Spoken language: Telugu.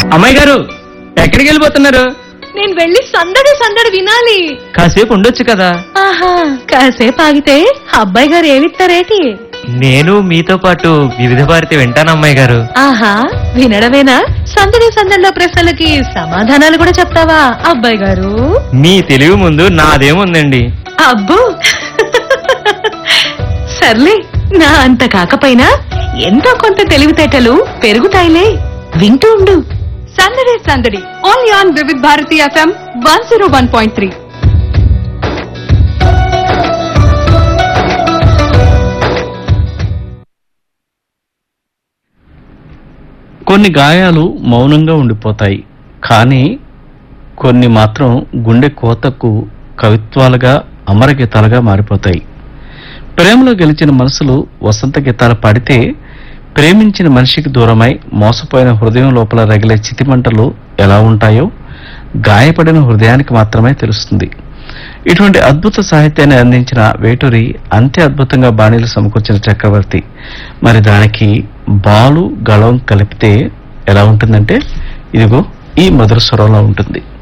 అమ్మాయి గారు ఎక్కడికి వెళ్ళిపోతున్నారు నేను వెళ్ళి సందడి సందడి వినాలి కాసేపు ఉండొచ్చు కదా ఆహా కాసేపు ఆగితే అబ్బాయి గారు ఏమిస్తారేటి నేను మీతో పాటు వివిధ భారతి వింటాను అమ్మాయి గారు ఆహా వినడమేనా సందడి సందడిలో ప్రశ్నలకి సమాధానాలు కూడా చెప్తావా అబ్బాయి గారు మీ తెలివి ముందు నాదేముందండి అబ్బో సర్లే నా అంత కాకపోయినా ఎంతో కొంత తెలివితేటలు పెరుగుతాయిలే వింటూ ఉండు సందడి సందడి only on Vividh Bharati FM one zero one point three కొన్ని గాయాలు మౌనంగా ఉండిపోతాయి కానీ కొన్ని మాత్రం గుండె కోతకు కవిత్వాలుగా అమరగీతాలుగా మారిపోతాయి ప్రేమలో గెలిచిన మనసులు వసంత గీతాలు పాడితే ప్రేమించిన మనిషికి దూరమై మోసపోయిన హృదయం లోపల రగిలే చితిమంటలు ఎలా ఉంటాయో గాయపడిన హృదయానికి మాత్రమే తెలుస్తుంది ఇటువంటి అద్భుత సాహిత్యాన్ని అందించిన వేటూరి అంతే అద్భుతంగా బాణీలు సమకూర్చిన చక్రవర్తి మరి దానికి బాలు గళం కలిపితే ఎలా ఉంటుందంటే ఇదిగో ఈ మధుర స్వరంలో ఉంటుంది